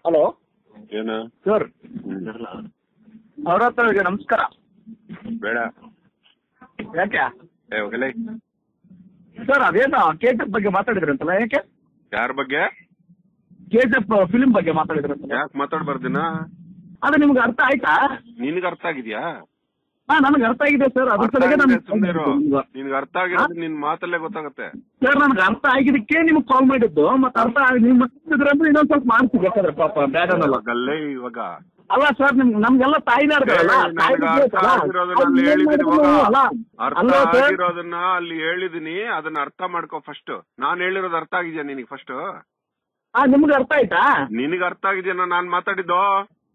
Hello ಏನ sir ಅವ್ರ ಹತ್ರ ಈಗ ನಮಸ್ಕಾರ ಬೇಡ ಯಾಕೆ ಏ ಹೋಗಲೇ ಸರ್ ಅದೇನೋ ಕೆ ಜಿ ಎಫ್ ಬಗ್ಗೆ ಮಾತಾಡಿದ್ರಂತಲ್ಲ ಯಾಕೆ ಯಾರ ಬಗ್ಗೆ ಕೆ ಜಿ ಎಫ್ ಫಿಲ್ಮ್ ಬಗ್ಗೆ ಮಾತಾಡಿದ್ರಂತಲ್ಲ ಯಾಕೆ ಮಾತಾಡ್ಬಾರ್ದಿನ ಅದು ನಿಮ್ಗೆ ಅರ್ಥ ಆಯ್ತಾ ನಿನಗೆ ಅರ್ಥ ಆಗಿದ್ಯಾ ಹಾ ನನಗೆ ಅರ್ಥ ಆಗಿದೆ ಸರ್ ಅದ್ರ ಅರ್ಥ ಸಲಗೆ ಆಗಿದೆ, ನಾನು ಸುಮ್ನೆ ಇರು ನಿನ್ಗೆ ಅರ್ಥ ಆಗಿರೋದು ನಿನ್ ಮಾತಲ್ಲೇ ಗೊತ್ತಾಗುತ್ತೆ ಸರ್ ನನಗೆ ಅರ್ಥ ಆಗಿದ್ದಕ್ಕೆ ನಿಮ್ಗೆ ಕಾಲ್ ಮಾಡಿದ್ದು ಮತ್ತೆ ಅರ್ಥ ಆಗಿ ನೀವು ಮಾಡ್ತಿದ್ರೆ ಅಂದ್ರೆ ಇನ್ನೊಂದ್ ಸ್ವಲ್ಪ ಮಾಡ್ಸಿ ಬೇಕಾದ್ರೆ ಪಾಪ ಬ್ಯಾಡನಲ್ಲ ಇವಾಗಲ್ಲೇ ಇವಾಗ ಅಲ್ಲ ಸರ್ ನಿಮ್ ನಮ್ಗೆಲ್ಲ ತಾಯಿನಾಡ್ಗಳಲ್ಲ ಏ, ನನಗೆ ಅರ್ಥ ಆಗಿರೋದನ್ನ ಅಲ್ಲಿ ಹೇಳಿದೀನಿ ಇವಾಗ. ಅರ್ಥ ಅಲ್ಲ ಸರ್ ಆಗಿರೋದನ್ನ ಅಲ್ಲಿ ಹೇಳಿದೀನಿ ಅದನ್ನ ಅರ್ಥ ಮಾಡ್ಕೋ ಫಸ್ಟ್ ನಾನ್ ಹೇಳಿರೋದು ಅರ್ಥ ಆಗಿದ್ಯಾ ನಿನಗೆ ಫಸ್ಟ್ ಹಾ ನಿಮ್ಗೆ ಅರ್ಥ ಆಯ್ತಾ ನಿನಗೆ ಅರ್ಥ ಆಗಿದ್ಯಾ ನಾನ್ ಮಾತಾಡಿದ್ದು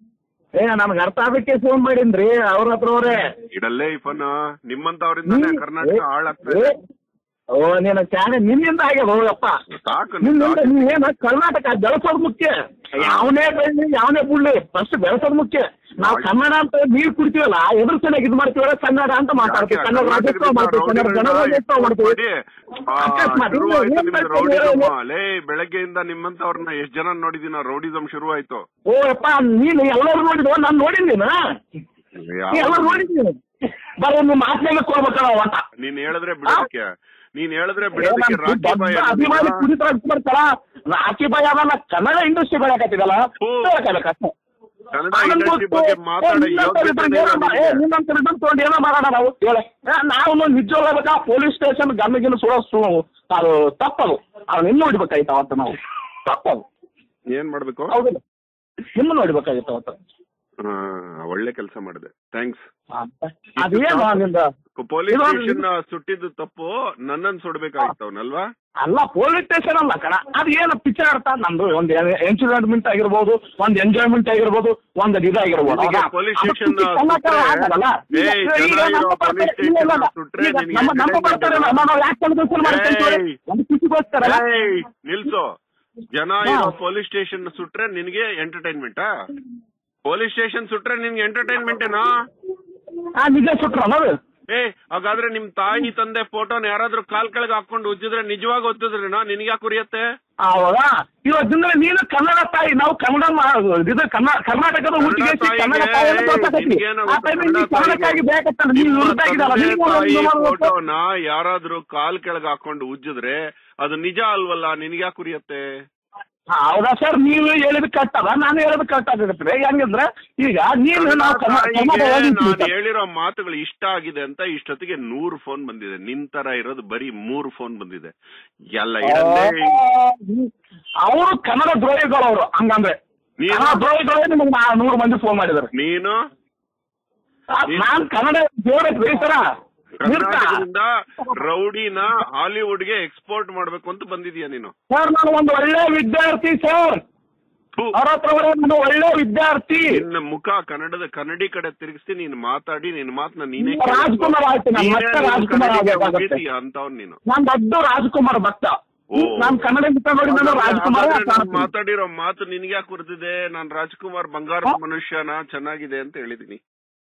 ಏ ನಮ್ಗೆ ಅರ್ಥ ಆಗಕ್ಕೆ ಫೋನ್ ಮಾಡೀನ್ರಿ ಅವ್ರ ಹತ್ರ ಅವ್ರೆ ಇಡಲ್ಲೇ ಈ ಫೋನ್ ನಿಮ್ಮಂತವರಿಂದಾನೇ ನೀ- ಕರ್ನಾಟಕ ಏ- ಹಾಳಾಗ್ತಾ ಏ, ಇದೆ ಓ ನೀನು ಚಾನೆ ನಿನ್ನಿಂದ ಆಗ್ಯದ ಹೋಗಪ್ಪ ಸಾಕು ನಿನ್ನಿಂದ ನೀವೇನ ಕರ್ನಾಟಕ ಬೆಳೆಸೋದು ಮುಖ್ಯ ಯಾವನೇ ಬೆಳ್ಳಿ ಯಾವನೇ ಬಿಡ್ಲಿ ಫಸ್ಟ್ ಬೆಳೆಸೋದು ಮುಖ್ಯ ನಾವು ಕನ್ನಡ ಅಂತ ನೀರ್ ಕುಡ್ತೀವಲ್ಲ ಎದುರು ಚೆನ್ನಾಗಿ ಇದು ಮಾಡ್ತೀವಲ್ಲ ಕನ್ನಡ ಅಂತ ಮಾತಾಡ್ತೀವಿ ಕನ್ನಡ ರಾಜ್ಯೋತ್ಸವ ಮಾಡ್ತೀವಿ ಕನ್ನಡ ಗಣರಾಜ್ಯೋತ್ಸವ ಮಾಡ್ತೀವಿ ಅಕಸ್ಮಾತ್ ಶುರು ಇಲ್ಲ, ಆಯ್ತು ಏನ್ ನಿಮ್ದು ಮಾಡ್ತೀವಿ ರೌಡಿಸಮ್ ಹೇಳಿ? ಲೇ ಬೆಳಗ್ಗೆಯಿಂದ ನಿಮ್ಮಂತವ್ರನ್ನ ಎಷ್ಟ್ ಜನ ನೋಡಿದೀನ ರೌಡಿಸಮ್ ಶುರು ಆಯ್ತು ಓ ಅಪ್ಪ ನೀನು ಎಲ್ಲರೂ ನೋಡಿದ್ವ ನಾನು ನೋಡಿದ್ದೀನಿ ಎಲ್ಲರೂ ನೋಡಿದ್ದೀನಿ ಬರೀ ನಿಮ್ಮ ಆತ್ಮೇಲೆ ಕೊಡ್ಬೇಕಲ್ಲ ಅಂತ ನೀನ್ ಹೇಳಿದ್ರೆ ಬಿಡೋದಕ್ಕೆ ನೀನ್ ಹೇಳಿದ್ರೆ ಬಿಡೋದಕ್ಕೆ ಏ, ರಾಕಿ ದೊಡ್ಡ ಬಾಯ್ ಅಭಿಮಾನಿ ಕುಡಿತರ ಮಾಡ್ತಾರ ರಾಕಿ ಬಾಯ್ ಅವನ್ನ ಕನ್ನಡ ಇಂಡಸ್ಟ್ರಿ ಬೆಳಕತ್ತಿದಲ್ಲ ಹ್ಞೂ. ಕನ್ನಡ ಕನ್ನಡ ಇಂಡಸ್ಟ್ರಿ ಬಗ್ಗೆ ಮಾತಾಡೋ ಯೋಗ್ಯತೆ ತಗೊಂಡು ಏನೋ ಮಾಡೋಣ ನಾವು ಹೇಳ ನಾವು ನಿಜವಾಗ್ಬೇಕಾ ಪೊಲೀಸ್ ಸ್ಟೇಷನ್ ಗನ್ಗಿನ ಸುಡೋ ಸು ಅದು ತಪ್ಪದು ಅವ್ನು ಇನ್ನು ನೋಡ್ಬೇಕಾಯ್ತು ಅವತ್ತು ನಾವು ತಪ್ಪದು ಏನ್ ಮಾಡ್ಬೇಕು ಹೌದಿಲ್ಲ ಇನ್ನು ನೋಡ್ಬೇಕಾಗಿತ್ತು ಅವತ್ತು ಹಾ ಒಳ್ಳೆ ಕೆಲಸ ಮಾಡಿದೆ ಥ್ಯಾಂಕ್ಸ್ ಅದೇನು ನಿಂದ ಪೊಲೀಸ್ ಇದು- ಸ್ಟೇಷನ್ ಸುಟ್ಟಿದ್ದು ತಪ್ಪು ನನ್ನನ್ ಸುಡ್ಬೇಕಾಗಿತ್ತು ಅವನಲ್ವಾ ಅಲ್ಲ ಪೊಲೀಸ್ ಸ್ಟೇಷನ್ ಅಲ್ಲ ಕಣ ಅದು ಏನು ಪಿಕ್ಚರ್ ಅರ್ಥ ನಮ್ದು ಒಂದು ಎಂಟರ್ಟೈನ್ಮೆಂಟ್ ಆಗಿರ್ಬೋದು ಒಂದು ಎಂಜಾಯ್ಮೆಂಟ್ ಆಗಿರ್ಬೋದು ಒಂದು ಇದಾಗಿರ್ಬೋದು ನಿನಗೆ ಹೌದಾ? police ಅದು station ಸುದ್ದಿ ಕನ್ನಡ ಸುಟ್ರೆ, ಆಗಲ್ಲ. ಈಗ- ಏಯ್, ಈಗ ಜನ ನಮ್ಮ ಇರೋ ಬರ್ತಾರೆ- police ಇಲ್ಲ, ಇಲ್ಲ, station ಸುಟ್ರೆ ಈಗ ನಿನಗೆ ನಮ್ಮ ನಮ್ಮ entertainment ಬರ್ತಾರೆ ಇಲ್ಲ. ನಾವು ಯಾಕೆ celebration ಮಾಡ್ತೀವಿ ಅಂತ ಹೇಳಿ? ಏಯ್. ಒಂದು ಖುಷಿಗೋಸ್ಕರ ಏಯ್, ನಿಲ್ಸು ಜನ ಹಾ. ಇರೋ ಪೊಲೀಸ್ ಸ್ಟೇಷನ್ ಸುಟ್ರೆ ನಿನಗೆ ಎಂಟರ್ಟೈನ್ಮೆಂಟ್ ಪೊಲೀಸ್ ಸ್ಟೇಷನ್ ಸುಟ್ರೆ ನಿನ್ಗೆ ಎಂಟರ್ಟೈನ್ಮೆಂಟ್ ಏನಾ ಆ ನಿಜ ಸುಟ್ರ ನಾವು ಏ ಹಾಗಾದ್ರೆ ನಿಮ್ ತಾಯಿ ತಂದೆ ಫೋಟೋನ ಯಾರಾದ್ರೂ ಕಾಲ್ ಕೆಳಗೆ ಹಾಕೊಂಡು ಉಜ್ಜಿದ್ರೆ ನಿಜವಾಗಿ ಒತ್ತಿದ್ರೇನಾ ನಿನ್ಗೆ ಯಾಕೆ ಉರಿಯತ್ತೆ ಹೌದಾ ಇವತ್ತಿಂದ ನೀನು ಕನ್ನಡ ತಾಯಿ ನಾವು ಕನ್ನಡ ಮಾ- ಇದು ಕನ್ನ- ಕರ್ನಾಟಕದ ಕನ್ನಡ ಹುಟ್ಟಿಗೆ ತಾಯಿಗೆ ಕನ್ನಡ ತಾಯಿಯನ್ನು ತೋರ್ಸಕತ್ತಿ. ನಿನ್ಗೇನು ಆ ಗೊತ್ತು time ನಲ್ಲಿ ಕನ್ನಡ ಕನ್ನಡಕ್ಕಾಗಿ ತಾಯಿಗೆ? ಬೇಕಂತ ನೀನು ನಿಮ್ಮ ಹುಡುಕಾಗಿದ್ದಲ್ಲ, ತಂದೆ ನೀನು ತಾಯಿ ಒಂದು ಮಾಡ್ಬೇಕು. ಫೋಟೋನ ಯಾರಾದ್ರೂ ಕಾಲ್ ಕೆಳಗೆ ಹಾಕೊಂಡು ಉಜ್ಜಿದ್ರೆ ಅದು ನಿಜ ಅಲ್ವಲ್ಲ ನಿನ್ಗೆ ಯಾಕೆ ಉರಿಯತ್ತೆ ಹೌದಾ ಸರ್ ನೀವು ಹೇಳಿದ್ ಕಟ್ಟದ ನಾನು ಹೇಳೋದು ಕರೆಕ್ಟ್ ಆಗಿರುತ್ತೆ ಹೆಂಗಂದ್ರೆ ಈಗ ನೀನು ನಾವು ಕನ್ನಡ- ತಾಯಿಗೆ ಕನ್ನಡ ಓದಿದ್ವಿ ನಾನು ಸರ್. ಹೇಳಿರೋ ಮಾತುಗಳು ಇಷ್ಟ ಆಗಿದೆ ಅಂತ ಇಷ್ಟೊತ್ತಿಗೆ ನೂರು ಫೋನ್ ಬಂದಿದೆ ನಿನ್ ತರ ಇರೋದು ಬರೀ ಮೂರು ಫೋನ್ ಬಂದಿದೆ ಎಲ್ಲ ಇಡಲ್ಲೇ ಅವರು ಕನ್ನಡ ದ್ರೋಹಿಗಳು ಅವರು ಹಂಗಂದ್ರೆ ನೀನು? ಕನ್ನಡ ದ್ರೋಹಿಗಳೇ ನಿಮಗೆ ನಾ ನೂರು ಮಂದಿ ಫೋನ್ ಮಾಡಿದ್ದಾರೆ ನೀನು ನೀನು? ನಾನ್ ಕನ್ನಡ ಫೇವ್ರೇಟ್ ಬೇಸರ ಕರ್ನಾಟಕದಿಂದ ರೌಡಿನ ಹಾಲಿವುಡ್ಗೆ ಎಕ್ಸ್ಪೋರ್ಟ್ ಮಾಡ್ಬೇಕು ಅಂತ ಬಂದಿದ್ಯಾ ನೀನು ಸರ್ ನಾನು ಒಂದು ಒಳ್ಳೆ ವಿದ್ಯಾರ್ಥಿ ಸರ್ ಥು, ಅವ್ರ ಹತ್ರ ಅವರೇ ನಾನು ಒಳ್ಳೆ ವಿದ್ಯಾರ್ಥಿ ನಿನ್ನ ಮುಖ ಕನ್ನಡದ ಕನ್ನಡಿ ಕಡೆ ತಿರುಗಿಸಿ ನೀನು ಮಾತಾಡಿ ನಿನ್ನ ಮಾತನ್ನ ನೀನೇ ರಾಜ್ಕುಮಾರ್ ಆಯ್ತು ನಾನು ಮತ್ತೆ ರಾಜ್ಕುಮಾರ್ ಆಗ್ಬೇಕಾಗತ್ತೆ ಅಂತವ್ ನೀನು ನಾನ್ ದೊಡ್ಡ ರಾಜ್ಕುಮಾರ್ ಭಕ್ತ ಓ. ನಾನ್ ಕನ್ನಡ ಬಿಟ್ಟ ನೋಡಿ ನಾನು ರಾಜ್ಕುಮಾರ್ ಹಾಗಾದ್ರೆ ನಾನ್ ಮಾತಾಡಿರೋ ಮಾತು ನಿನ್ಗೆ ಯಾಕೆ ಬರ್ತಿದೆ ನಾನ್ ರಾಜ್ಕುಮಾರ್ ಬಂಗಾರದ ಮನುಷ್ಯನ ಚೆನ್ನಾಗಿದೆ ಅಂತ ಹೇಳಿದೀನಿ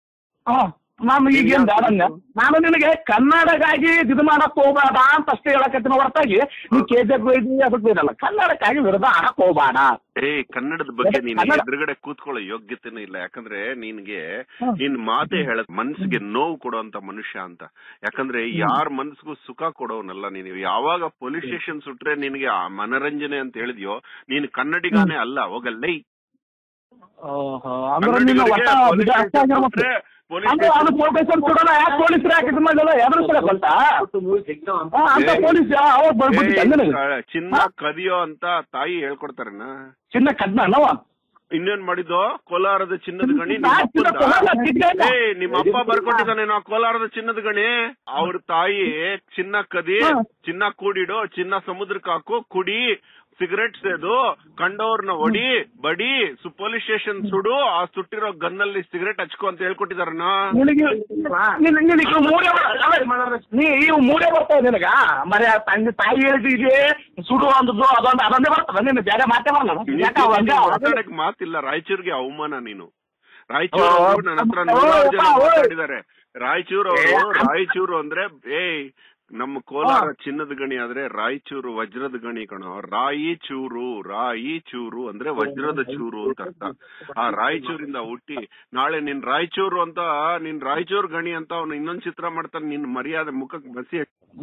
ನಾನು ಈಗೇನ್ ಬೇಡಂಗ ನಾನು ನಿನಗೆ ಕನ್ನಡಗಾಗಿ ಇದು ಮಾಡಕ್ ಹೋಗ್ಬೇಡ ಅಂತ ಅಷ್ಟೇ ಹೇಳಕತ್ತಿನ ಹೊರತಾಗಿ ನೀ ಕೆ ಜಿ ಅದಕ್ಕೆ ಬೇಡಲ್ಲ ಕನ್ನಡಕ್ಕಾಗಿ ವಿರುದ್ಧ ಆಡಕ್ ಹೋಗ್ಬೇಡ ಏ ಕನ್ನಡದ ಬಗ್ಗೆ ನೀನು ಕನ್ನಡ- ಎದುರುಗಡೆ ಕೂತ್ಕೊಳ್ಳೋ ಯೋಗ್ಯತೆನೇ ಇಲ್ಲ ಯಾಕಂದ್ರೆ ನಿನ್ಗೆ ಹ್ಮ್. ನಿನ್ ಮಾತೇ ಹೇಳ ಮನ್ಸಿಗೆ ನೋವು ಕೊಡುವಂತ ಮನುಷ್ಯ ಅಂತ ಯಾಕಂದ್ರೆ ಯಾರ ಮನ್ಸಿಗೂ ಸುಖ ಕೊಡೋನಲ್ಲ ನೀನು ಯಾವಾಗ ಪೊಲೀಸ್ ಸ್ಟೇಷನ್ ಸುಟ್ರೆ ನಿನಗೆ ಆ ಮನರಂಜನೆ ಅಂತ ಹೇಳಿದ್ಯೋ ನೀನು ಕನ್ನಡಿಗಾನೇ ಅಲ್ಲ ಹೋಗಲ್ಲೇ ಅಂದ್ರೆ ನೀನು ಒಟ್ಟ ಬಿಡ ಅರ್ಥ ಆಗಿರ್ಬೇಕು. ಅಂದ್ರೆ ಅದು ಪ್ರೊಫೆಸರ್ ಕೊಡೋಣ ಯಾಕೆ ಪೊಲೀಸರು ಯಾಕೆ ಇದು ಮಾಡಲ್ಲ ಯಾರು ಸಲ ಗೊತ್ತಾ ಹಾ, ಅಂತ ಏಯ್. ಪೊಲೀಸ್ ಅವಾಗ ಬರ್ಬಿಟ್ಟು ನನಗೆ ಚಿನ್ನ ಕದಿಯೋ ಅಂತ ತಾಯಿ ಹೇಳ್ಕೊಡ್ತಾರಣ್ಣ ಚಿನ್ನ ಕದ್ನ ನವ ಇನ್ನೇನ್ ಮಾಡಿದ್ದು ಕೋಲಾರದ ಚಿನ್ನದ ಗಣಿ ನಾ ನಿಮ್ಮ ಚಿನ್ನ ಅಪ್ಪಂದ? ಕೊಡಲ್ಲ, ಚಿನ್ನ ಇಲ್ಲ. ಏ ನಿಮ್ಮ ಅಪ್ಪ ಬರ್ಕೊಟ್ಟಿದ್ದಾನೆ ನಾ ಕೋಲಾರದ ಚಿನ್ನದ ಗಣಿ ಅವ್ರ ತಾಯಿ ಚಿನ್ನ ಕದಿ ಹಾ. ಚಿನ್ನ ಕೂಡಿಡು ಚಿನ್ನ ಸಮುದ್ರಕ್ಕೆ ಹಾಕು ಕುಡಿ ಸಿಗರೆಟ್ ಸೇದು ಕಂಡವ್ರನ್ನ ಹೊಡಿ ಬಡಿ ಸು ಪೊಲೀಸ್ ಸ್ಟೇಷನ್ ಸುಡು ಆ ಸುಟ್ಟಿರೋ ಗನ್ನಲ್ಲಿ ಸಿಗರೆಟ್ ಹಚ್ಕೊ ಅಂತ ಹೇಳ್ಕೊಟ್ಟಿದಾರಣ್ಣ ನಿನಗೆ ನಿನಗೆ ನಿನಗೆ ಮೂರೇ ಬರ- ಅಲ್ಲ, ನೀ ಇವು ಮೂರೇ ಬರ್ತಾವ ನಿನಗ ಮರ ತಂದೆ ತಾಯಿ ಹೇಳಿದ್ರೆ ಸುಡು ಅಂದದ್ದು ಅದೊಂದು ಅದೊಂದೇ ಬರ್ತದ ನಿನ್ನ ಬೇರೆ ಮಾತೇ ಬರಲ್ಲ ಯಾಕೆ ಅವ್ ಹಂಗೆ ಅವ್- ಮಾತಾಡಕ್ ಮಾತಿಲ್ಲ ರಾಯಚೂರ್ಗೆ ಅವಮಾನ ನೀನು ರಾಯಚೂರು ಓ, ಅವ್ರು ನನ್ನ ಹತ್ರ ಓ, ನೂರಾರು ಜನ ಓ, ಓ. ಮಾತಾಡಿದ್ದಾರೆ ರಾಯಚೂರು ಅವರು ಏ, ಅಂ- ರಾಯಚೂರು ಅಂದ್ರೆ ಏಯ್ ನಮ್ಮ ಕೋಲಾರ ಚಿನ್ನದ ಗಣಿ ಆದ್ರೆ ರಾಯಚೂರು ವಜ್ರದ ಗಣಿ ಕಣೋ ರಾಯಿ ಚೂರು ರಾಯಿ ಚೂರು ಅಂದ್ರೆ ವಜ್ರದ ಚೂರು ಅಂತ ಅರ್ಥ ಆ ರಾಯಚೂರಿಂದ ಹುಟ್ಟಿ ನಾಳೆ ನಿನ್ ರಾಯಚೂರು ಅಂತ ನಿನ್ ರಾಯಚೂರು ಗಣಿ ಅಂತ ಅವನು ಇನ್ನೊಂದ್ ಚಿತ್ರ ಮಾಡ್ತಾನೆ ನಿನ್ ಮರ್ಯಾದೆ ಮುಖಕ್ಕೆ ಬಸಿ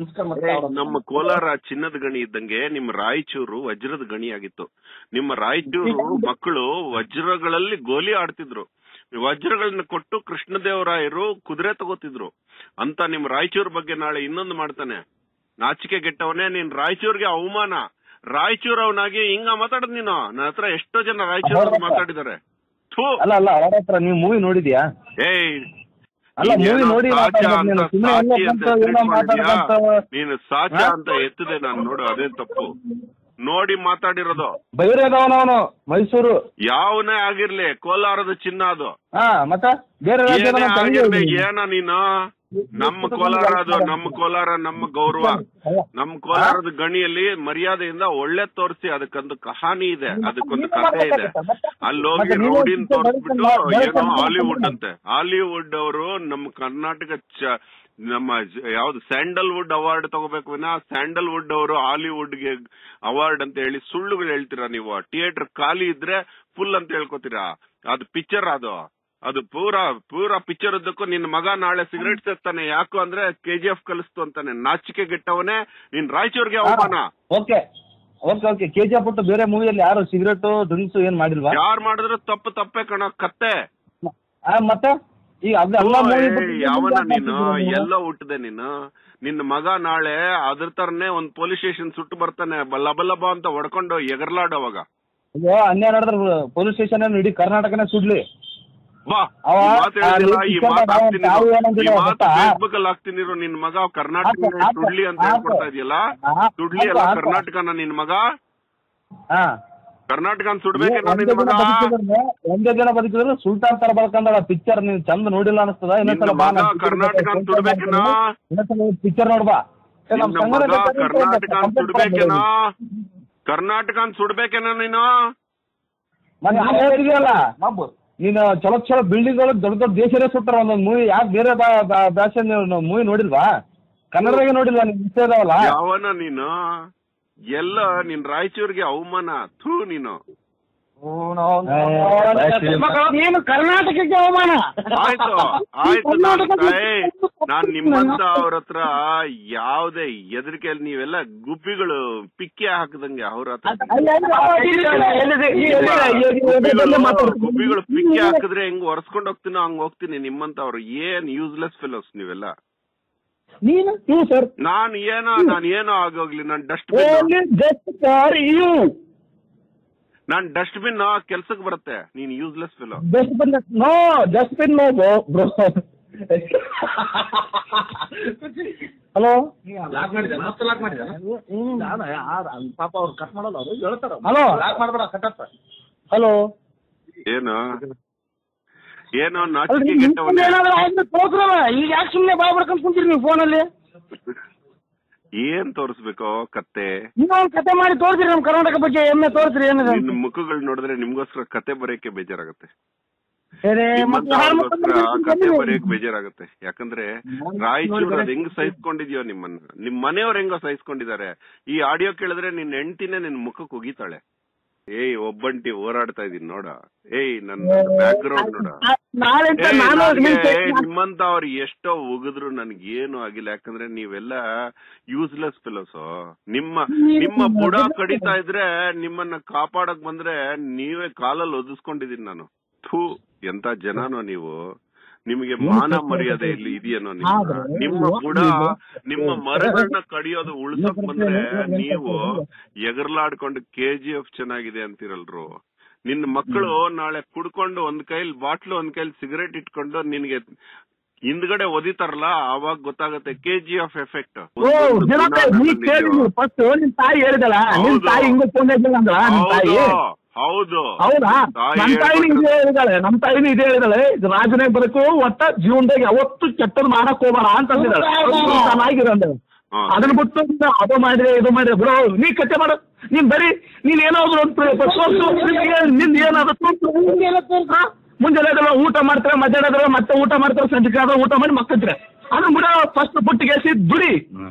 ನಮ್ಮ ಕೋಲಾರ ಚಿನ್ನದ ಗಣಿ ಇದ್ದಂಗೆ ನಿಮ್ಮ ರಾಯಚೂರು ವಜ್ರದ ಗಣಿ ಆಗಿತ್ತು ನಿಮ್ಮ ರಾಯಚೂರು ಮಕ್ಕಳು ವಜ್ರಗಳಲ್ಲಿ ಗೋಲಿ ಆಡ್ತಿದ್ರು ವಜ್ರಗಳನ್ನ ಕೊಟ್ಟು ಕೃಷ್ಣದೇವರಾಯರು ಕುದುರೆ ತಗೋತಿದ್ರು ಅಂತ ನಿಮ್ ರಾಯಚೂರ್ ಬಗ್ಗೆ ನಾಳೆ ಇನ್ನೊಂದು ಮಾಡ್ತಾನೆ ನಾಚಿಕೆ ಗೆಟ್ಟವನೇ ನೀನ್ ರಾಯಚೂರ್ಗೆ ಅವಮಾನ ರಾಯಚೂರ್ ಅವನಾಗಿ ಹಿಂಗ ಮಾತಾಡದ್ ನೀನು ನನ್ನ ಹತ್ರ ಎಷ್ಟೋ ಜನ ರಾಯಚೂರ್ ಮಾತಾಡಿದ್ದಾರೆ ಥೂ ಅಲ್ಲ ಅಲ್ಲ ಅವರ ಹತ್ರ ನೀವು ಮೂವಿ ನೋಡಿದ್ಯಾ ಏಯ್ ಅಲ್ಲ, ನೀನ್ movie ಏನೋ ನೋಡಿ ಸಾಚಾ ಮಾತಾಡೋದು ಅಂತ ನೀನು. ಸುಮ್ನೆ ಸಾಚಿ ಎಲ್ಲ ಅಂತ ಬಂತು, ಏನೋ ಹೆಸರಿಟ್ಕೊಂಡಿದ್ಯಾ? ಮಾತಾಡ್ಕೊಂತ- ನೀನು ಸಾಚಾ ಹಾ? ಅಂತ ಎತ್ತದೆ ನಾನು ನೋಡು ಅದೇ ತಪ್ಪು ನೋಡಿ ಮಾತಾಡಿರೋದು ಬೈರೇದವನವನು ಮೈಸೂರು ಯಾವನೇ ಆಗಿರ್ಲಿ ಕೋಲಾರದ ಚಿನ್ನ ಅದು ಹಾ ಮತ್ತ ಬೇರೆ ರಾಜ್ಯದ ಏನೇ ನಮ್ಮ ತಂಗಿ ಆಗಿರ್ಲಿ ಹೋಗಿದ್ದೀನಿ. ಏನ ನೀನು ನಮ್ಮ ಕೋಲಾರ ಅದು ನಮ್ಮ ಕೋಲಾರ ನಮ್ಮ ಗೌರವ ನಮ್ಮ ಕೋಲಾರದ ಗಣಿಯಲ್ಲಿ ಮರ್ಯಾದೆಯಿಂದ ಒಳ್ಳೆ ತೋರಿಸಿ ಅದಕ್ಕೊಂದು ಕಹಾನಿ ಇದೆ ಅದಕ್ಕೊಂದು ಕಥೆ ಇದೆ ಅಲ್ಲೋಗಿ ಮತ್ತೆ ನೀವು ರೌಡಿನ್ ಮತ್ತೆ ತೋರಿಸ್ಬಿಟ್ಟು ಬೆಳಗ್ಗೆ ಏನೋ ಬೆಳಗ್ಗೆ ಹಾಲಿವುಡ್ ಅಂತೆ ಹಾಲಿವುಡ್ ಅವರು ನಮ್ಮ ಕರ್ನಾಟಕ ಚ- ನಮ್ಮ ಜ- ಯಾವ್ದು ಸ್ಯಾಂಡಲ್ವುಡ್ ಅವಾರ್ಡ್ ತಗೋಬೇಕು ವಿನ ಸ್ಯಾಂಡಲ್ವುಡ್ ಅವರು ಹಾಲಿವುಡ್ಗೆ ಅವಾರ್ಡ್ ಅಂತ ಹೇಳಿ ಸುಳ್ಳುಗಳು ಹೇಳ್ತೀರಾ ನೀವು ಥಿಯೇಟರ್ ಖಾಲಿ ಇದ್ರೆ ಫುಲ್ ಅಂತ ಹೇಳ್ಕೊತೀರಾ ಅದು ಪಿಕ್ಚರ್ ಅದು ಅದು ಪೂರಾ ಪೂರಾ ಪಿಕ್ಚರ್ ಉದ್ದಕ್ಕೂ ನಿನ್ನ ಮಗ ನಾಳೆ ಸಿಗರೇಟ್ ಸೇರ್ತಾನೆ ಯಾಕು ಅಂದ್ರೆ ಕೆಜಿಎಫ್ ಕಲಿಸ್ತು ಅಂತಾನೆ ನಾಚಿಕೆ ಗೆಟ್ಟವನೇ ನೀನ್ ರಾಯಚೂರ್ಗೆ ಅವಮಾನ okay okay okay K G ಬಿಟ್ಟು ಬೇರೆ ಮೂವಿಯಲ್ಲಿ ಯಾರು ಸಿಗರೇಟು ಡ್ರಿಂಕ್ಸ್ ಏನ್ ಮಾಡಿಲ್ವಾ ಯಾರ್ ಮಾಡಿದ್ರು ತಪ್ಪು ತಪ್ಪೇ ಕಣ ಕತ್ತೆ ಆ, ಮತ್ತೆ ಈಗ ಅದೆಲ್ಲ ಮೂವಿ ಏಯ್, ಯಾವನ ನೀನು ಎಲ್ಲ ಹುಟ್ಟದೆ ನೀನು ನಿನ್ನ ಮಗ ನಾಳೆ ಅದ್ರ ತರನೇ ಒಂದ್ ಪೊಲೀಸ್ ಸ್ಟೇಷನ್ ಸುಟ್ಟು ಬರ್ತಾನೆ ಬಲ್ಲ ಬಲ್ಲಬ ಅಂತ ಹೊಡ್ಕೊಂಡು ಎಗರ್ಲಾಡೋವಾಗ ಅಯ್ಯೋ ಅನ್ಯಾಯ ನಡೆದ್ರೆ ಪೊಲೀಸ್ ಸ್ಟೇಷನ್ ಇಡೀ ಕರ್ನಾಟಕನೇ ಸುಡ್ಲಿ ಬಾ ಅವ ಈ ಮಾತು ಹೇಳಿದಿಲ್ಲ, ಈ ಆ ಮಾತು ನಾವು ಹಾಕ್ತೀನಿ ತಾವು ಇರು. ಏನಂದ್ರೆ ಈ ಮಾತು ಗೊತ್ತಾ? ಫೇಸ್ಬುಕ್ ಅಲ್ಲಿ ಹಾಕ್ತೀನಿ ಇರು. ನಿನ್ ಮಗ ಕರ್ನಾಟಕ ಆತ- ಆತ- ಸುಡ್ಲಿ ಅಂತ ಆತ- ಹೇಳ್ಕೊಡ್ತಾ ಇದೆಯಲ್ಲ ಆತ- ಸುಡ್ಲಿ ಅಲ್ಲ ಆತ- ಕರ್ನಾಟಕನ ನಿನ್ ಮಗ ಹಾ ಕರ್ನಾಟಕನ ಸುಡ್ಬೇಕೇನೋ ಒಂದೇ ನಿನ್ ದಿನ ಮಗ ಬದುಕಿದ್ರೆ ಒಂದೇ ದಿನ ಬದುಕಿದ್ರೆ ಸುಲ್ತಾನ್ ತರ ಬಳ್ಕಂದಳ ಪಿಕ್ಚರ್ ನೀನ್ ಚಂದ ನೋಡಿಲ್ಲ ಅನಿಸ್ತದ ಇನ್ನೊಂದ್ಸಲ ನಿನ್ನ ಬಾ ಮಗ ಕರ್ನಾಟಕನ್ ಸುಡ್ಬೇಕೇನೋ? ಇನ್ನೊಂದ್ಸಲ ಪಿಕ್ಚರ್ ನೋಡ್ಬಾ ಏ, ನಮ್ ನಿನ್ನ ಸಂಘದ ಮಗ ಬೇಕಾದ್ರೆ ಕರ್ನಾಟಕನ್ ಕಂಪ್ಲೇಂಟ್ ಸುಡ್ಬೇಕೇನೋ ಮಾಡ್ಬೋದು. ಕರ್ನಾಟಕನ್ ಸುಡ್ಬೇಕೇನೋ ನೀನು ಮತ್ತೆ ನಾನು ಹೇಳಿದ್ಯಲ್ಲ ನೀನು ಚಲೋ ಚಲೋ ಬಿಲ್ಡಿಂಗ್ ಗಳು ದೊಡ್ಡ ದೊಡ್ಡ ದೇಶನೇ ಸುಟ್ಟಾರ ಒಂದೊಂದು ಮೂವಿ ಯಾಕೆ ಬೇರೆ ಬಾ- ಬಾ- ಭಾಷೆ ಮೂವಿ ನೋಡಿಲ್ವಾ ಕನ್ನಡದಾಗೆ ನೋಡಿಲ್ವಾ ನಿನ್ ಇಷ್ಟ ಇದಾವಲ್ಲ ಯಾವನ ನೀನು ಎಲ್ಲ ನಿನ್ ರಾಯಚೂರ್ಗೆ ಅವಮಾನ ಥೂ ನೀನು ನೀನು ಕರ್ನಾಟಕಕ್ಕೆ ಅವಮಾನ ಆಯ್ತು ಆಯ್ತು ನಾನು ಏಯ್, ನಾನ್ ನಿಮ್ಮಂತ ಅವ್ರ ಹತ್ರ ಯಾವ್ದೇ ಎದರಿಕೆಯಲ್ಲಿ ನೀವೆಲ್ಲ ಗುಬ್ಬಿಗಳು ಪಿಕ್ಕಿ ಹಾಕದಂಗೆ ಅವ್ರ ಹತ್ರ ಗುಬ್ಬಿಗಳು ಗುಬ್ಬಿಗಳು ಪಿಕ್ಕಿ ಹಾಕಿದ್ರೆ ಹೆಂಗ್ ಒರೆಸ್ಕೊಂಡ್ ಹೋಗ್ತೀನೋ ಹಂಗ್ ಹೋಗ್ತೀನಿ ನಿಮ್ಮಂತವ್ರು ಏನ್ ಯೂಸ್ಲೆಸ್ ಫೆಲೋಸ್ ನೀವೆಲ್ಲ ನೀನು ನೀವು ಸರ್ ನಾನ್ ಏನೋ ನಾನ್ ಏನೋ ಆಗೋಗ್ಲಿ ನಾನ್ dustbin only just for you ನಾನ್ ಡಸ್ಟ್ ಬಿನ್ ಕೆಲ್ಸಕ್ ಬರುತ್ತೆ ನೀನ್ useless fellow just bin no just bin no bro hello lock ಮಾಡಿದ ಮತ್ತೆ ಲಾಕ್ ಮಾಡಿದ ಪಾಪ ಅವ್ರು ಕಟ್ ಮಾಡಲ್ಲ ಅವರು ಹೇಳ್ತಾರ ಹಲೋ ಲಾಕ್ ಮಾಡ್ಬೇಡ ಕಟ್ಟಪ್ಪ ಹಲೋ ಏನು ಏನೋ ಅಲ್ರಿ ನಾಚಿಕೆ ನಿಮ್ಗೆ ಗೆಟ್ಟವನೇ ಏನಾದ್ರು ಆಯ್ತು ತೋರ್ಸ್ರಲ್ಲ ಈಗ ಯಾಕೆ ಸುಮ್ಮನೆ ಬಾಯ್ ಬರ್ಕೊಂಡ್ ಕುಂತೀರಿ ನೀವು ಫೋನಲ್ಲಿ ಏನ್ ತೋರಿಸ್ಬೇಕೋ ಕತ್ತೆ ನೀವು ಒಂದು ಕತೆ ಮಾಡಿ ತೋರಿಸ್ರಿ ನಮ್ಮ ಕರ್ನಾಟಕ ಬಗ್ಗೆ ಎಮ್ಮೆ ತೋರಿಸ್ರಿ ಏನಿದೆ ನಿನ್ ಮುಖಗಳು ನೋಡಿದ್ರೆ ನಿಮ್ಗೋಸ್ಕರ ಕತೆ ಬರೆಯಕ್ಕೆ ಬೇಜಾರಾಗುತ್ತೆ ಸರಿ, ಮತ್ತೆ ಯಾರ್ ಮುಖಂಡ್ರು ನಿಮ್ಮಂತವ್ರಿಗೋಸ್ಕರ ಕತೆ ಬಂದಿದೆ? ಬರೆಯಕ್ ಬೇಜಾರಾಗುತ್ತೆ ಯಾಕಂದ್ರೆ ರಾಯಚೂರು ಅದ್ ಹೆಂಗ್ ಸಹಿಸ್ಕೊಂಡಿದ್ಯೋ ನಿಮ್ಮನ್ನ ನಿಮ್ ಮನೆಯವ್ರ ಹೆಂಗೋ ಸಹಿಸ್ಕೊಂಡಿದ್ದಾರೆ ಈ ಆಡಿಯೋ ಕೇಳಿದ್ರೆ ನಿನ್ ಹೆಂಡತಿನೇ ನಿನ್ ಮುಖಕ್ಕೆ ಉಗಿತಾಳೆ ಏಯ್ ಒಬ್ಬಂಟಿ ಹೋರಾಡ್ತಾ ಇದೀನಿ ನೋಡ ಏಯ್ ನನ್ನ ಬ್ಯಾಕ್ ಗ್ರೌಂಡ್ ನೋಡ ನಾಳೆ ಏ, ನಾನು ನನ್ಗೆ ನಿಮ್ check ಮಾಡ್- ನಿಮ್ಮಂತ ಅವ್ರು ಎಷ್ಟೋ ಉಗಿದ್ರು ನನ್ಗೇನು ಆಗಿಲ್ಲ ಯಾಕಂದ್ರೆ ನೀವೆಲ್ಲ ಯೂಸ್ಲೆಸ್ ಫೆಲೋಸ್ ನಿಮ್ಮ ನಿಮ್ಮ ಬುಡ ಕಡಿತಾ ಇದ್ರೆ ನಿಮ್ಮನ್ನ ಕಾಪಾಡಕ್ ಬಂದ್ರೆ ನೀವೇ ಕಾಲಲ್ಲಿ ಒದಿಸ್ಕೊಂಡಿದೀನಿ ನಾನು ಥೂ ಎಂತ ಜನನೋ ನೀವು ನಿಮಗೆ ಮಾನ ಮರ್ಯಾದೆ ಇಲ್ಲಿ ಇದೆಯೇನೋ ನಿಮ್ಮ ಆದ್ರೆ ನಿಮ್ಮ ಬುಡ ನಿಮ್ಮ ಮರಗಳನ್ನ ಕಡಿಯೋದು ಉಳ್ಸಕ್ ಬಂದ್ರೆ ನೀವು ಎಗರ್ಲಾಡ್ಕೊಂಡು ಕೆ ಜಿ ಎಫ್ ಚೆನ್ನಾಗಿದೆ ಅಂತಿರಲ್ರು ನಿನ್ನ ಮಕ್ಕಳು ನಾಳೆ ಕುಡ್ಕೊಂಡು ಒಂದ್ ಕೈಲಿ ಬಾಟ್ಲು ಒಂದ್ ಕೈಲಿ ಸಿಗರೇಟ್ ಇಟ್ಕೊಂಡು ನಿನ್ಗೆ ಹಿಂದ್ಗಡೆ ಒದಿತಾರಲ್ಲ ಅವಾಗ ಗೊತ್ತಾಗುತ್ತೆ ಕೆ ಜಿ ಎಫ್ ಎಫೆಕ್ಟ್ ಓ ದಿನಕ್ಕೆ ನೀ ಕೇಳಿ ಫಸ್ಟ್ ನಿಮ್ ತಾಯಿ ಹೇಳಿದಲ್ಲ ನಿಮ್ ಹೌದು. ತಾಯಿ ಹಿಂಗೆ ಫೋನ್ ಇದ್ದಿಲ್ಲ ಅಂದ್ರ ನಿಮ್ ತಾಯಿ ಹೌದು ಹೌದಾ ತಾಯಿ ನಮ್ ತಾಯಿನೂ ಹೇಳ್ಕೊಟ್ರು. ಇದೇ ಹೇಳಿದಾಳೆ ನಮ್ ತಾಯಿನೂ ಇದೇ ಹೇಳಿದಾಳೆ ಇದು ರಾಜನೇ ಬರಕು ಒಟ್ಟ ಜೀವನದಾಗ ಯಾವತ್ತು ಕೆಟ್ಟದ್ ಮಾಡಕ್ ಹೋಗೋಣ ಅಂತ ಅಂದಿದ್ದಾಳೆ ಚೆನ್ನಾಗಿರಂದ ಹಾ. ಅದನ್ನ ಬಿಟ್ಟು ನೀನು ಅದು ಮಾಡಿದ್ರೆ ಇದು ಮಾಡಿದ್ರೆ ಬಿಡು ನೀ ಕತೆ ಮಾಡು ನೀನ್ ಬರೀ ನೀನ್ ಏನಾದ್ರು ಒಂದು ತೋರ್ಸು ನಿಂದ ಏನಾದ್ರು ಹಾ? ಮುಂಜಾನೆ ಅದೆಲ್ಲ ಊಟ ಮಾಡ್ತಾರೆ ಮಧ್ಯಾಹ್ನ ಅದೆಲ್ಲ ಮತ್ತೆ ಊಟ ಮಾಡ್ತಾರೆ ಸಂಜೆ ಆದ್ರೆ ಊಟ ಮಾಡಿ ಮಕ್ಕಳ್ತಾರೆ ಅದನ್ನ ಬಿಡ ಫಸ್ಟ್ ಪುಟ್ಟಿಗೆ ದುಡಿ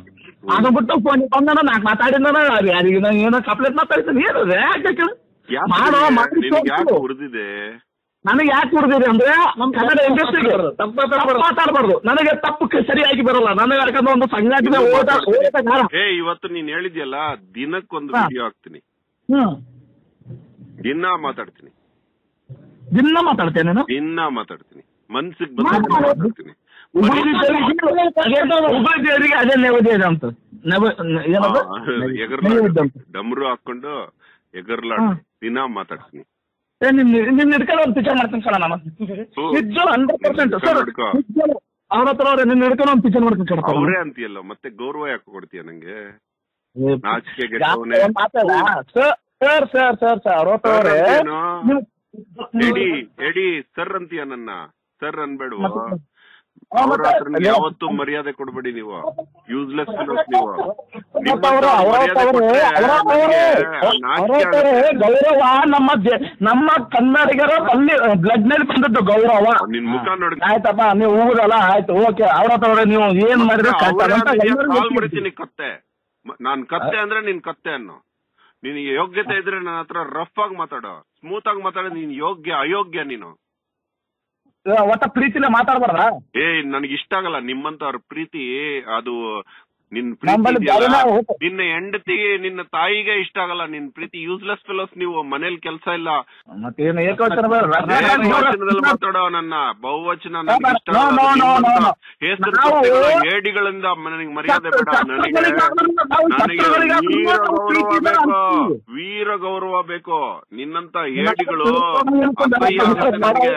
ಅದು ಬಿಟ್ಟು ಫೋನ್ ಬಂದನ ನಾಲ್ಕು ಮಾತಾಡಿದ ಯಾರಿಗೆ ನಾನು ಏನೋ ಕಂಪ್ಲೇಂಟ್ ಮಾತಾಡ್ತೀನಿ ಏನು ಯಾಕೆ ಯಾಕೆ ಮಾಡೋ ಮಾಡಿ ನಿನ್ಗೆ ಯಾಕೆ ತೋರ್ಸು. ಉರಿದಿದೆ ನನಗೆ ಯಾಕೆ ಕುಡ್ದಿರಿ ಅಂದ್ರೆ ನಮ್ ಕನ್ನಡ ಇಂಡಸ್ಟ್ರಿಗೆ ತಪ್ಪು ಮಾತಾಡ್ಬಾರ್ದು. ಮಾತಾಡಬಾರ್ದು ನನಗೆ ತಪ್ಪು ಕ- ಸರಿಯಾಗಿ ಬರಲ್ಲ ನನಗೆ ಯಾಕಂದ್ರೆ ಒಂದು ಸಂಘಟನೆ ಓಟ ಓಟಗಾರ ಏ ಇವತ್ತು ನೀನ್ ಹೇಳಿದ್ಯಲ್ಲ ದಿನಕ್ಕೊಂದು ಹಾ. ವಿಡಿಯೋ ಹಾಕ್ತೀನಿ ಹ್ಮ್ ದಿನ ಮಾತಾಡ್ತೀನಿ ದಿನ ಮಾತಾಡ್ತೇನೆ ನಾನು ದಿನ ಮಾತಾಡ್ತೀನಿ ಮನ್ಸಿಗೆ ಬಂದ ಮಾತಾಡು. ಮಾತಾಡ್ತೀನಿ ಉಗುಳಿ ದೇವರಿಗೆ ಉಗುಳಿ ದೇವರಿಗೆ ಅದೇ ನೈವೇದ್ಯ ಇದೆ ಅಂತ ನೈವ ಏನದು ಎಗರ್ಲಾಡ್ ನೈವೇದ್ಯ ಅಂತ ಡಮ್ರು ಹಾಕೊಂಡು ಎಗರ್ಲಾಡ್ ಹಾ. ದಿನ ಮಾತಾಡ್ತೀನಿ ಏ, ನಿಮ್ ನಿಮ್ ಹಿಡ್ಕೊಂಡು ಒಂದು ಪಿಕ್ಚರ್ ಮಾಡ್ತೀನಿ ಕಣ ನಾನು ಹ್ಮ್. ನಿಜ ಹಂಡ್ರೆಡ್ ಪರ್ಸೆಂಟ್ ನಿನ್ ಸರ್ ಹಿಡ್ಕೊ. ಅವ್ರ ಹತ್ರ ಅವ್ರೆ ನಿನ್ನ ಹಿಡ್ಕೊಂಡು ಒಂದು ಪಿಕ್ಚರ್ ಮಾಡ್ತೀನಿ ಕಣ ಅವರೇ ಅಂತೀಯಲ್ಲ ಮತ್ತೆ ಗೌರವ ಯಾಕೆ ಕೊಡ್ತೀಯ ನಂಗೆ ನಾಚಿಕೆ ಗೆಟ್ಟವನೇ sir sir sir sir sir ಅವ್ರ ಹತ್ರ ಅವ್ರೆ ಅಂತೀಯೇನೋ? ನೀವು- ಎಡಿ ಎಡಿ ಸರ್ ಅಂತೀಯ ನನ್ನ ಸರ್ ಅನ್ಬೇಡ್ವ ಮತ್ತೆ- ಅವ್ರ ಮತ್ತೆ- ಹತ್ರ ಯಾವತ್ತೂ ಮರ್ಯಾದೆ ಕೊಡ್ಬೇಡಿ ನೀವು ಯೂಸ್ಲೆಸ್ ನೀವು ಮತ್ತೆ ಅವ್ರು- ಅವ್ರ ಹತ್ರ ಅವ್ರೆ, ಅವ್ರ ಹತ್ರ ಅವ್ರೆ, ಅವ್ರ ಹತ್ರ ಅವ್ರೆ, ಗೌರವ ನಮ್ಮ ಜ- ನಮ್ಮ ಕನ್ನಡಿಗರ ಅಲ್ಲಿ ಬ್ಲಡ್ ನಲ್ಲಿ ಬಂದದ್ದು ಗೌರವ ನಿನ್ ಮುಖ ನೋಡಿ ಆಯ್ತಪ್ಪ ನೀವು ಹೋಗುದಲ್ಲ ಆಯ್ತು ಓಕೆ ಅವ್ರ ಹತ್ರ ಅವ್ರೆ ನೀವು ಏನ್ ಮಾಡಿದ್ರೆ ಕಷ್ಟ ಅಂತ ಎಲ್ಲರಿಗೂ ಕಾಲ್ ಗೊತ್ತಿದೆ. ಮಾಡ್ತೀನಿ ಕತ್ತೆ ಮ- ನಾನ್ ಕತ್ತೆ ಅಂದ್ರೆ ನೀನ್ ಕತ್ತೆ ಅನ್ನೋ ನಿನಗೆ ಯೋಗ್ಯತೆ ಇದ್ರೆ ನನ್ನ ಹತ್ರ ರಫ್ ಆಗಿ ಮಾತಾಡೋ ಸ್ಮೂತ್ ಆಗಿ ಮಾತಾಡೋ ನೀನ್ ಯೋಗ್ಯ ಅಯೋಗ್ಯ ನೀನು ಒಟ್ಟ ಪ್ರೀತಿಲೇ ಮಾತಾಡ್ಬಾರ್ದ ಏ ನನಗೆ ಇಷ್ಟ ಆಗಲ್ಲ ನಿಮ್ಮಂತವ್ರ ಪ್ರೀತಿ ಅದು ನಿನ್ ನಮ್ಮಲ್ಲಿ ಪ್ರೀತಿ ಇದೆಯಲ್ಲ, ಬರೋಣ, ಹೋಗ್ತಾ- ನಿನ್ನ ಹೆಂಡತಿಗೆ ನಿನ್ನ ತಾಯಿಗೆ ಇಷ್ಟ ಆಗಲ್ಲ ನಿನ್ ಪ್ರೀತಿ ಯೂಸ್ಲೆಸ್ ಫೆಲೋಸ್ ನೀವು ಮನೇಲಿ ಕೆಲಸ ಇಲ್ಲ ಮತ್ತೇನು ಏಕವಚನ ಬೇಡ. ಬಹುವಚನದಲ್ಲಿ ಮಾತಾಡೋ ನನ್ನ ಬಹುವಚನ ನನಗೆ ಇಷ್ಟ No, ಆಗಲ್ಲ. no, no, no, ನಿಮ್ಮಂತ no. ಹೆಸರು ನಾವು- ಸತ್ಯಗಳ ಹೇಡಿಗಳಿಂದ ನನಗೆ ಮರ್ಯಾದೆ ಬೇಡ ನನಗೆ ನಾವು ನನಗೆ ಶತ್ರುಗಳಿಗೆ ವೀರ ನಾವು ಗೌರವ ಪ್ರೀತಿಯಿಂದ ಬೇಕು ಅಂತೀವಿ. ವೀರ ಗೌರವ ಬೇಕು ನಿನ್ನಂತ ಹೇಡಿಗಳು ಅಸಹ್ಯ ಆಗುತ್ತೆ ನನಗೆ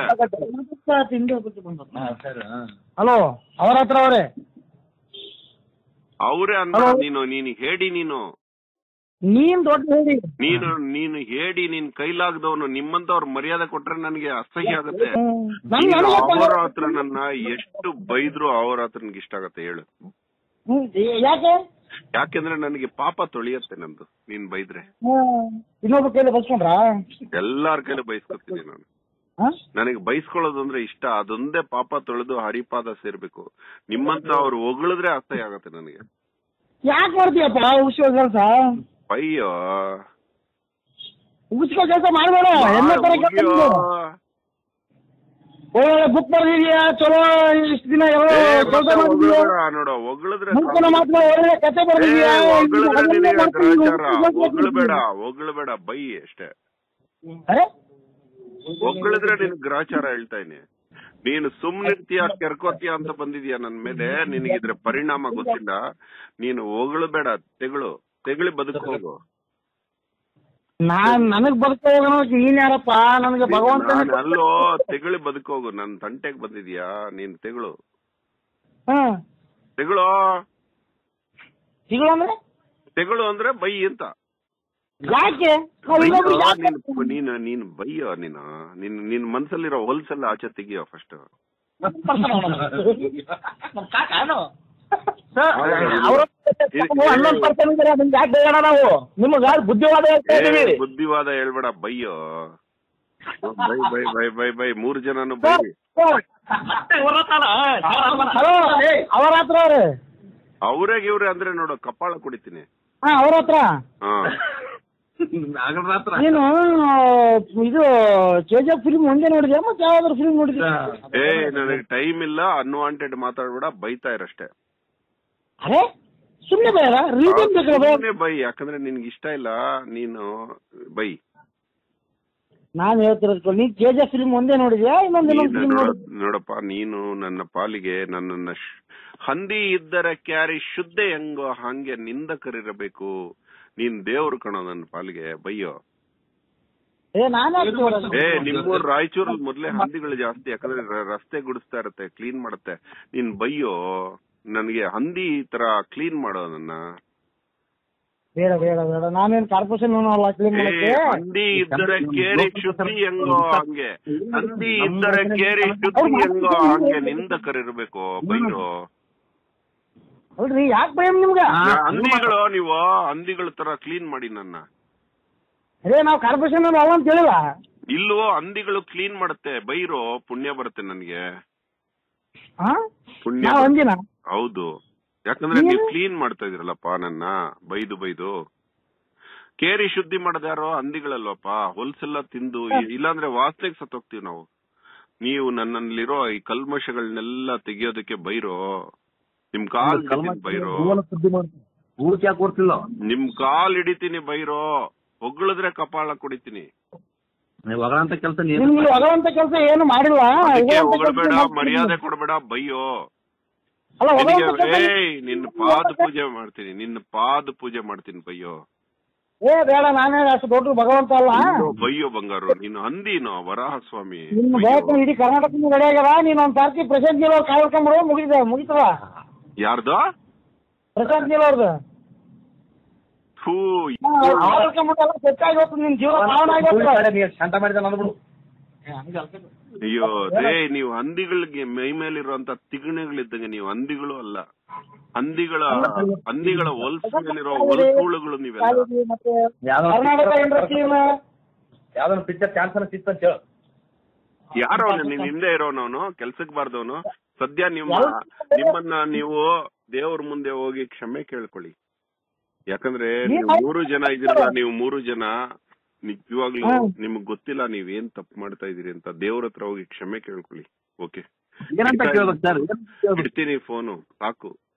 ಹಲೋ ಅವರ ಹತ್ರ ಅವರೇ ಅವರೇ ಅನ್ನ ನೀನು ನೀನು ಹೇಡಿ ನೀನು ನೀನ್ ದೊಡ್ಡ ಹೇಳಿ ನೀನು ನೀನು ಹೇಳಿ ನೀನ್ ಕೈಲಾಗದವನು ನಿಮ್ಮಂತವ್ರ ಮರ್ಯಾದೆ ಕೊಟ್ರೆ ನನಗೆ ಅಸಹ್ಯ ಆಗುತ್ತೆ ನನ್ ನೀನು ನನಗೆ ಅವರ ಹತ್ರ ನನ್ನ ಎಷ್ಟು ಬೈದ್ರು ಅವ್ರ ಹತ್ರ ನನಗೆ ಇಷ್ಟ ಆಗತ್ತೆ ಹೇಳು ಹ್ಮ್, ಯಾಕೆ ಯಾಕೆಂದ್ರೆ ನನಗೆ ಪಾಪ ತೊಳಿಯತ್ತೆ ನಂದು ನೀನ್ ಬೈದ್ರೆ ಇನ್ನೊಬ್ಬ ಕೈಲಿ ಬಸ್ಕೊಂಡ್ರಾ ಎಲ್ಲಾರ ಕೈಲಿ ಬೈಸ್ಕೊತೀನಿ ನಾನು ನನಗೆ ಬೈಸ್ಕೊಳ್ಳೋದು ಅಂದ್ರೆ ಇಷ್ಟ ಅದೊಂದೇ ಪಾಪ ತೊಳೆದು ಹರಿಪಾದ ಸೇರ್ಬೇಕು ನಿಮ್ಮಂತ ಅವ್ರು ಹೊಗಳಿದ್ರೆ ಅಸಹ್ಯ ಆಗತ್ತೆ ನನಗೆ ಯಾಕೆ ಮಾಡ್ತೀಯಪ್ಪ ಉಗಿಸ್ಕೋ ಕೆಲಸ ಅಯ್ಯೋ ಉಗಿಸ್ಕೋ ಕೆಲಸ ಮಾಡಬೇಡ ಎಲ್ಲ ತರ ಕೆಲಸ ಮುಗಿಯೋ. ಒಳ್ಳೆ ಬುಕ್ ಬರ್ದಿದ್ಯಾ ಚಲೋ ಇಷ್ಟು ದಿನ ಎಲ್ಲ ಏ, ಕೆಲಸ ಮತ್ತೆ ಮಾಡಿದ್ಯಾ ಹೊಗಳ್ಬೇಡ ನೋಡು ಹೊಗಳಿದ್ರೆ ಮುಂಚಿನ ಮಾತ್ರ ಒಳ್ಳೆ ಕತೆ ಏ, ಬರ್ದಿದ್ಯಾ ಹೊಗಳಿದ್ರೆ ನಿನಗೆ ಗ್ರಹಚಾರ ಹೊಗಳಬೇಡ ಅರೆ? ಹೊಗಳಬೇಡ ಬೈ ಅಷ್ಟೇ ಹೊಗಳಿದ್ರೆ ನಿನ್ ಗ್ರಾಚಾರ ಹೇಳ್ತಾ ಇದೀನಿ ನೀನು ಸುಮ್ನಿರ್ತೀಯ ಕೆರ್ಕೋತೀಯ ಅಂತ ಬಂದಿದ್ಯಾ ನನ್ ಮೇಲೆ ನಿನಗಿದ್ರ ಪರಿಣಾಮ ಗೊತ್ತಿಲ್ಲ ನೀನು ಹೊಗಳಬೇಡ ತೆಗಳು ತೆಗಳಿ ಬದುಕು ಹೋಗು ನಾನ್ ನನಗ್ ಬದುಕೋ ನೀನ್ ಯಾರಪ್ಪ ನನಗೆ ಭಗವಂತ ನಾನ್ ಅಲ್ಲೋ ತೆಗಳಿ ಬದುಕೋಗು ನನ್ ತಂಟೆಗ್ ಬಂದಿದ್ಯಾ ನೀನ್ ತೆಗಳು ಹ್ಮ್ ತೆಗಳು ಸಿಗಳು ಅಂದ್ರೆ ತೆಗಳು ಅಂದ್ರೆ ಬೈ ಅಂತ ಯಾಕೆ ನಾವ್ ಇನ್ನೊಬ್ರಿಗೆ ಯಾಕೆ ನೀನ್ ನೀನ್ ನೀನ್ ಬೈಯೋ ನೀನು ನಿನ್ ನಿನ್ ಮನ್ಸಲ್ಲಿರೋ ಹೊಲ್ಸೆಲ್ಲ ಆಚೆ ತೆಗಿಯೋ ಫಸ್ಟ್ ಸರ್, ಅವ್ರ ಹನ್ನೊಂದು ಪರ್ಸೆಂಟ್ ಇದ್ದಾರೆ ಅದನ್ನ ಯಾಕೆ ಬೇಡ ನಾವು ನಿಮ್ಗ ಬುದ್ಧಿವಾದ ಹೇಳ್ತಾ ಇದೀವಿ ಬುದ್ಧಿವಾದ ಹೇಳ್ಬೇಡ ಬೈಯೋ ಬೈ ಬೈ ಬೈ ಬೈ ಬೈ ಮೂರ್ ಜನನು ಬೈ ಹಲೋ ಅವರ ಹತ್ರ ಅವ್ರೆ ಅವ್ರೇ ಇವ್ರೆ ಅಂದ್ರೆ ನೋಡು ಕಪಾಳ ಕುಡಿತೀನಿ ಹಾ ಅವ್ರ ಹತ್ರ ಹಾ ನಾಗರ ಹತ್ರ ನೀನು ಇದು ಕೆ ಜಿ ಎಫ್ ಫಿಲ್ಮ್ ಒಂದೇ ನೋಡಿದ್ಯಾ ಮತ್ತೆ ಯಾವ್ದಾದ್ರು ಫಿಲ್ಮ್ ನೋಡಿದ್ಯಾ ಏ ನನಗೆ ಟೈಮ್ ಇಲ್ಲ ಅನ್ವಾಂಟೆಡ್ ಮಾತಾಡ್ಬೇಡ ಬೈತಾ ಇರಷ್ಟೇ ಅರೆ ಸುಮ್ನೆ ಬೇಡ ರೀಸನ್ ಬೇಕಲ್ಲ ಸುಮ್ನೆ ಬೈ ಯಾಕಂದ್ರೆ ನಿನ್ಗೆ ಇಷ್ಟ ಇಲ್ಲ ನೀನು ಬೈ ನಾನು ಹೇಳ್ತಿರೋದು ನೀನ್ ಕೆ ಜಿ ಎಫ್ ಫಿಲ್ಮ್ ಒಂದೇ ನೋಡಿದ್ಯಾ ಇನ್ನೊಂದು ಇನ್ನೊಂದು ನೀನು ಫಿಲ್ಮ್ ನೋಡ ನೋಡಿದ್ಯಾ ನೋಡಪ್ಪ ನೀನು ನನ್ನ ಪಾಲಿಗೆ ನನ್ನನ್ನ ಶ್- ಹಂದಿ ಇದ್ದರ ಕ್ಯಾರಿ ಶುದ್ಧ ಹೆಂಗೋ ಹಂಗೆ ನಿಂದಕರಿರಬೇಕು ನೀನ್ ದೇವ್ರು ಕಣೋ ನನ್ನ ಪಾಲಿಗೆ ಬೈಯೋ ಏ ನಾನೇ ಏ ನಿಮ್ಮೂರ್ ರಾಯಚೂರಲ್ಲಿ ಮೊದ್ಲೇ ಹಂದಿಗಳು ಜಾಸ್ತಿ ಯಾಕಂದ್ರೆ ರ- ರಸ್ತೆ ಗುಡಿಸ್ತಾ ಇರತ್ತೆ ಕ್ಲೀನ್ ಮಾಡುತ್ತೆ ನೀನ್ ಬೈಯೋ ನನಗೆ ಹಂದಿ ಈ ತರ ಕ್ಲೀನ್ ಮಾಡೋ ನನ್ನ ಬೇಡ ಬೇಡ ಬೇಡ ನಾನೇನ್ ಕಾರ್ಪೊರೇಷನ್ ಅಲ್ಲ ಕ್ಲೀನ್ ಏ ಮಾಡಕ್ಕೆ ಹಂದಿ ಇದ್ದರೆ ಕೇರಿ ಶುದ್ಧಿ ಹೆಂಗೋ ಹಂಗೆ ಹಂದಿ ಇದ್ದರೆ ಕೇರಿ ಶುದ್ಧಿ ಹೆಂಗೋ ಹಂಗೆ ನಿಂದಕರಿರ್ಬೇಕು ಬೈಯೋ ಅಲ್ರಿ ಯಾಕೆ ಭಯ ನಿಮ್ಗ ಹಂದಿಗಳು ನೀವು ಹಂದಿಗಳ ತರ ಕ್ಲೀನ್ ಮಾಡಿ ನನ್ನ ಅರೇ ನಾವು ಕಾರ್ಪೊರೇಷನ್ ಅಲ್ಲ ಅಂತ ಹೇಳಿಲ್ಲ ಇಲ್ವೋ ಹಂದಿಗಳು ಕ್ಲೀನ್ ಮಾಡುತ್ತೆ ಬೈರೋ ಪುಣ್ಯ ಬರುತ್ತೆ ನನ್ಗೆ ಹಾ ಪುಣ್ಯ ನಾವ್ ಅಂದಿನ ಹೌದು ಯಾಕಂದ್ರೆ ನೀವು ಕ್ಲೀನ್ ಮಾಡ್ತಾ ಇದೀರಲ್ಲಪ್ಪ ನನ್ನ ಬೈದು ಬೈದು ಕೇರಿ ಶುದ್ಧಿ ಮಾಡೋದು ಯಾರೋ ಹಂದಿಗಳಲ್ವಪ್ಪ ಹೊಲ್ಸೆಲ್ಲ ತಿಂದು ಇಲ್ಲಾಂದ್ರೆ ವಾಸನೆಗೆ ಸತ್ತೋಗ್ತೀವಿ ನಾವು ನೀವು ನನ್ನಲ್ಲಿರೋ ಈ ಕಲ್ಮಶಗಳನ್ನೆಲ್ಲ ತೆಗಿಯೋದಕ್ಕೆ ಬೈರೋ ನಿಮ್ ಕಾಲ್ ಹಿಡಿತೀನಿ ಬೈರೋ ಊಟಕ್ಕೆ ಯಾಕೆ ಕೊಡ್ತಿಲ್ಲ ನಿಮ್ ಕಾಲ್ ಹಿಡಿತೀನಿ ಬೈರೋ ಹೊಗಳಿದ್ರೆ ಕಪಾಳ ಕುಡಿತೀನಿ ನೀವು ಹೊಗಳಂತ ಕೆಲಸ ನೀನು ನಿಮ್ಗೆ ಹೊಗಳಂತ ಕೆಲಸ ಏನು ಮಾಡಿಲ್ಲ ಅದಕ್ಕೆ ಹೊಗಳಂತ ಕೆಲ್ಸ ಹೊಗಳ್ಬೇಡ ಮಾಡ್ತೀನಿ. ಮರ್ಯಾದೆ ಕೊಡಬೇಡ ಬೈಯೋ ಅಲ್ಲ ನಿನಗೆ ಹೊಗಳಂತ ಕೆಲ್ಸ ಏಯ್ ನಿನ್ನ ಪಾದ ಪೂಜೆ ಮಾಡ್ತೀನಿ ನಿನ್ನ ಪಾದ ಪೂಜೆ ಮಾಡ್ತೀನಿ ಬಯ್ಯೋ ಏ ಬೇಡ ನಾನೇ ಅಷ್ಟು ದೊಡ್ಡ ಭಗವಂತ ಅಲ್ಲ ಬಯ್ಯೋ ಬಂಗಾರು ನೀನು ಹಂದಿನೋ ವರಾಹ ಸ್ವಾಮಿ ನಿನ್ನ ಬಯ್ಯೋ. ಬೇಕು ಇಡೀ ಕರ್ನಾಟಕ ರೆಡಿ ಆಗ್ಯಾರ ನೀನ್ ಒಂದ್ ಸರ್ತಿ ಪ್ರಶಾಂತ್ ನೀಲ್ ಅವ್ರ ಕಾಯ್ಕೊಂಡ್ರು ಮುಗಿದ ಮುಗಿತವ ಯಾರ್ದು ಪ್ರಶಾಂತ್ ನೀಲ್ ಅವ್ರದ್ದು ಥೂ ಆಳ್ಕೊಂಡ್ಬಿಟ್ಟಲ್ಲ ಸೆಟ್ ಆಗೋತು ನಿನ್ ಜೀವನ ಪಾವನ ಆಗೋತು ಶಾಂತ ಮಾಡಿದ ಅಂದ್ಬಿಡು ಅಯ್ಯೋ ರೇ ನೀವು ಹಂದಿಗಳಿಗೆ ಮೈ ಮೇಲಿರುವಂತ ತಿಗಣೆಗಳಿದ್ದಂಗೆ ನೀವು ಹಂದಿಗಳು ಅಲ್ಲ ಹಂದಿಗಳ ಹಂದಿಗಳ ಹೊಲ್ಸಿನಲ್ಲಿರೋ ಹೊಲ್ಸೂಳುಗಳು ನೀವೆಲ್ಲ ಮತ್ತೆ ಯಾವ್ದೋ ಕರ್ನಾಟಕ ಇಂಡಸ್ಟ್ರಿನ ಯಾವ್ದೋ ಪಿಕ್ಚರ್ ಕ್ಯಾನ್ಸರ್ ಸಿಕ್ತ ಅಂತ ಹೇಳು ಯಾರೋ ನಿನ್ ಹಿಂದೆ ಇರೋನವನು ಕೆಲ್ಸಕ್ ಬಾರ್ದವನು ಸದ್ಯ ನಿಮ್ಮ ನಿಮ್ಮನ್ನ ನೀವು ದೇವ್ರ ಮುಂದೆ ಹೋಗಿ ಕ್ಷಮೆ ಕೇಳ್ಕೊಳ್ಳಿ ಯಾಕಂದ್ರೆ ನೀವು ಮೂರು ಜನ ಇದಿರಲ್ಲ ನೀವು ಮೂರು ಜನ ನಿಜವಾಗ್ಲೂ ನಿಮಗ್ ಗೊತ್ತಿಲ್ಲ ನೀವ್ ಏನ್ ತಪ್ಪು ಮಾಡ್ತಾ ಇದೀರಿ ಅಂತ ದೇವ್ರ ಹತ್ರ ಹೋಗಿ ಕ್ಷಮೆ ಕೇಳ್ಕೊಳ್ಳಿ ಓಕೆ ಏನಂತ ಕೇಳ್ಬೇಕು ಸರ್ ಇಡ್ತೀನಿ ಫೋನು ಸಾಕು